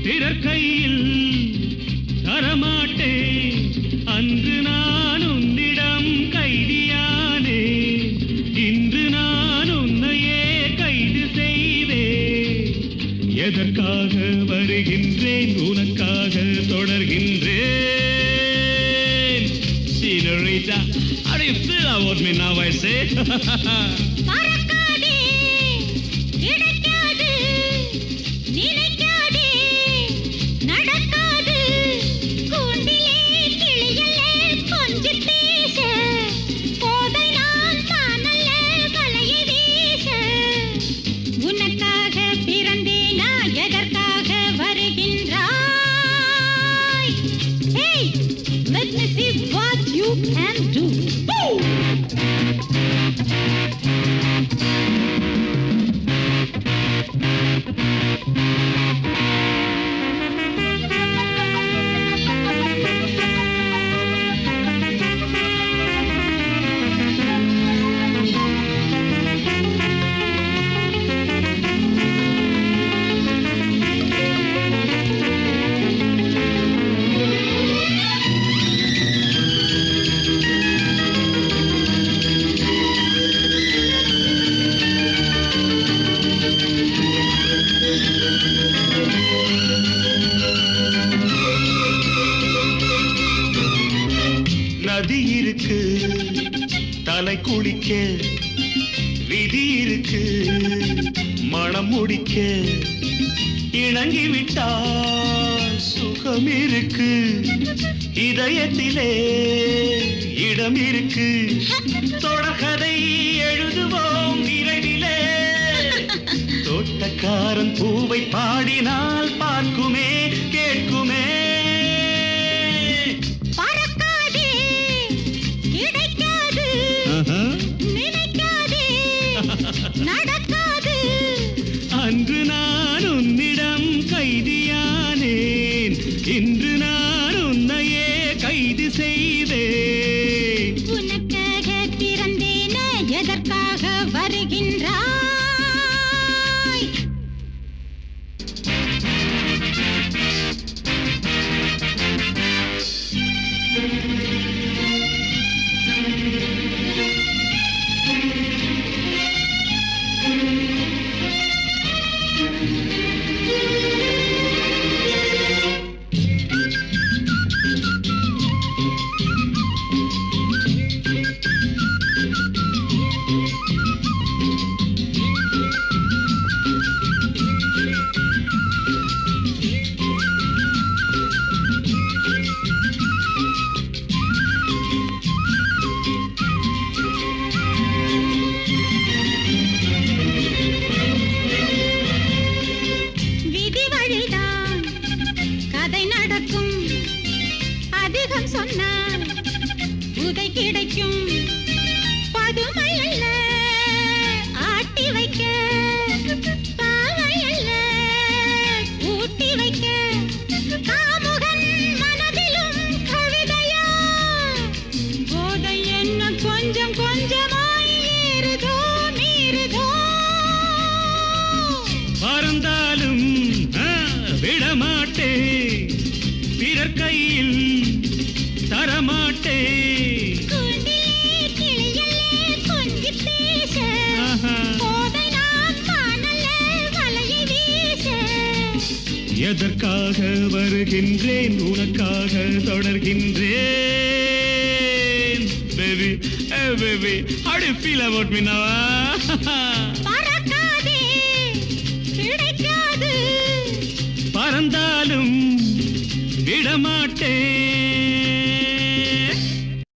பிறர் கையில் தரமாட்டேன் அன்று நான் உன்னிடம் கைதியானே இன்று நான் உன்னையே கைது செய்தேன் எதற்காக வருகின்றேன் உனக்காக தொடர்கின்றேன் Senorita, how do you feel about me now, I say? பறக்காதே கிடைக்காது நினைக்காதே நடக்காது கூண்டிலே கிளியல்ல கொஞ்சி பேச போதை நான் தானல்ல வலையை வீச உனக்காக பிறந்தேனா எதற்காக வருகின்றாய் Hey, let me see what you can do. நதி இருக்கு தலை குளிக்க விதி இருக்கு மனம் முடிக்க இணங்கி விட்டால் சுகம் இருக்கு இதயத்திலே இடம் இருக்கு தொடர்கதை எழுதுவோம் விரைவிலே தோட்டக்காரன் பூவை பாடினால் பார்க்குமே கேட்குமே பறக்காதே கிடைக்காது நினைக்காதே நடக்காது அன்று நான் உன்னிடம் கைதியானேன் இன்று நான் உன்னையே கைது செய்தேன் உனக்காக பிறந்தேன எதற்காக வருகின்றாய் விதி வழிதான் கதை நடக்கும் அதிகம் சொன்னால் உதை கிடைக்கும் பதுமை அல்ல ஆட்டி வைக்க பாவை அல்ல ஊட்டி வைக்க காமுகன் மனதிலும் கவிதையா போதை என்ன கொஞ்சம் கொஞ்சமாய் ஏறுதோ மீறுதோ பறந்தாலும் ஆ, விடமாட்டேன் பிறர் கையில் தரமாட்டேன் கூண்டிலே கிளியல்லே கொஞ்சி பேச ஆஹா. போதை நான் காணல வலையை வீச எதற்காக வருகின்றேன் உனக்காக தொடர்கின்றேன் பேபி ஏ baby how do you feel about me now பறக்காதே கிடைக்காது பறந்தாலும் விடமாட்டேன்